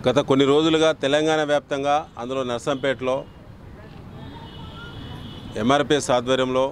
గత కొన్ని రోజులుగా తెలంగాణ వ్యాప్తంగా అందులో నర్సంపేటలో ఎంఆర్పిఎస్ ఆధ్వర్యంలో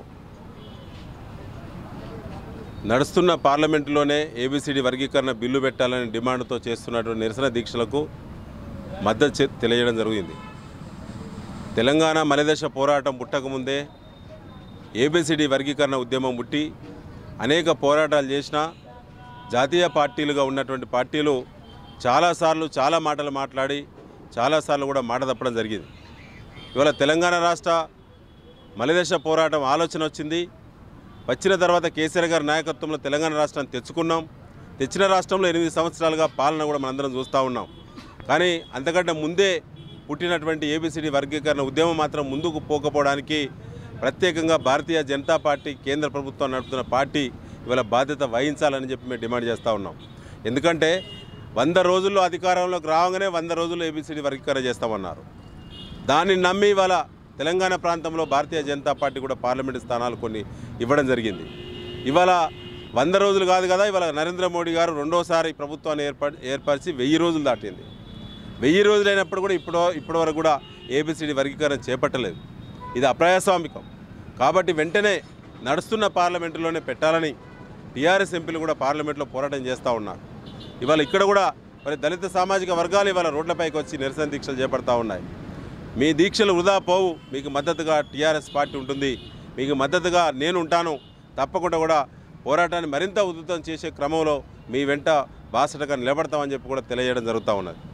నడుస్తున్న పార్లమెంటులోనే ఏబిసిడి వర్గీకరణ బిల్లు పెట్టాలని డిమాండ్తో చేస్తున్నటువంటి నిరసన దీక్షలకు మద్దతు చె- తెలియజేయడం జరిగింది తెలంగాణ మలిదశ పోరాటం పుట్టకముందే ఏబిసిడి వర్గీకరణ ఉద్యమం పుట్టి అనేక పోరాటాలు చేసిన జాతీయ పార్టీలుగా ఉన్నటువంటి పార్టీలు చాలాసార్లు చాలా మాటలు మాట్లాడి చాలాసార్లు కూడా మాట తప్పడం జరిగింది ఇవాళ తెలంగాణ రాష్ట్ర మలిదశ పోరాటం ఆలోచన వచ్చింది వచ్చిన తర్వాత కేసీఆర్ గారి నాయకత్వంలో తెలంగాణ రాష్ట్రాన్ని తెచ్చుకున్నాం తెచ్చిన రాష్ట్రంలో ఎనిమిది సంవత్సరాలుగా పాలన కూడా మనందరం చూస్తూ ఉన్నాం కానీ అంతకంటే ముందే పుట్టినటువంటి ఏబిసిడి వర్గీకరణ ఉద్యమం మాత్రం ముందుకు పోకపోవడానికి ప్రత్యేకంగా భారతీయ జనతా పార్టీ కేంద్ర ప్రభుత్వం నడుపుతున్న పార్టీ ఇవాళ బాధ్యత వహించాలని చెప్పి మేము డిమాండ్ చేస్తూ ఉన్నాం ఎందుకంటే వంద రోజుల్లో అధికారంలోకి రాగానే వంద రోజుల్లో ఏబిసిడి వర్గీకరణ చేస్తామన్నారు దాన్ని నమ్మి ఇవాళ తెలంగాణ ప్రాంతంలో భారతీయ జనతా పార్టీ కూడా పార్లమెంటు స్థానాలు కొన్ని ఇవ్వడం జరిగింది ఇవాళ వంద రోజులు కాదు కదా ఇవాళ నరేంద్ర మోడీ గారు రెండోసారి ప్రభుత్వాన్ని ఏర్పడి ఏర్పరిచి వెయ్యి రోజులు దాటింది వెయ్యి రోజులైనప్పుడు కూడా ఇప్పుడు ఇప్పటి వరకు కూడా ఏబిసిడి వర్గీకరణ చేపట్టలేదు ఇది అప్రజాస్వామికం కాబట్టి వెంటనే నడుస్తున్న పార్లమెంటులోనే పెట్టాలని టీఆర్ఎస్ ఎంపీలు కూడా పార్లమెంట్లో పోరాటం చేస్తూ ఉన్నారు ఇవాళ ఇక్కడ కూడా మరి దళిత సామాజిక వర్గాలు ఇవాళ రోడ్లపైకి వచ్చి నిరసన దీక్షలు చేపడతా ఉన్నాయి మీ దీక్షలు వృధా పోవు మీకు మద్దతుగా టీఆర్ఎస్ పార్టీ ఉంటుంది మీకు మద్దతుగా నేను ఉంటాను తప్పకుండా కూడా పోరాటాన్ని మరింత ఉధృతం చేసే క్రమంలో మీ వెంట బాసటగా నిలబడతామని చెప్పి కూడా తెలియజేయడం జరుగుతూ ఉన్నది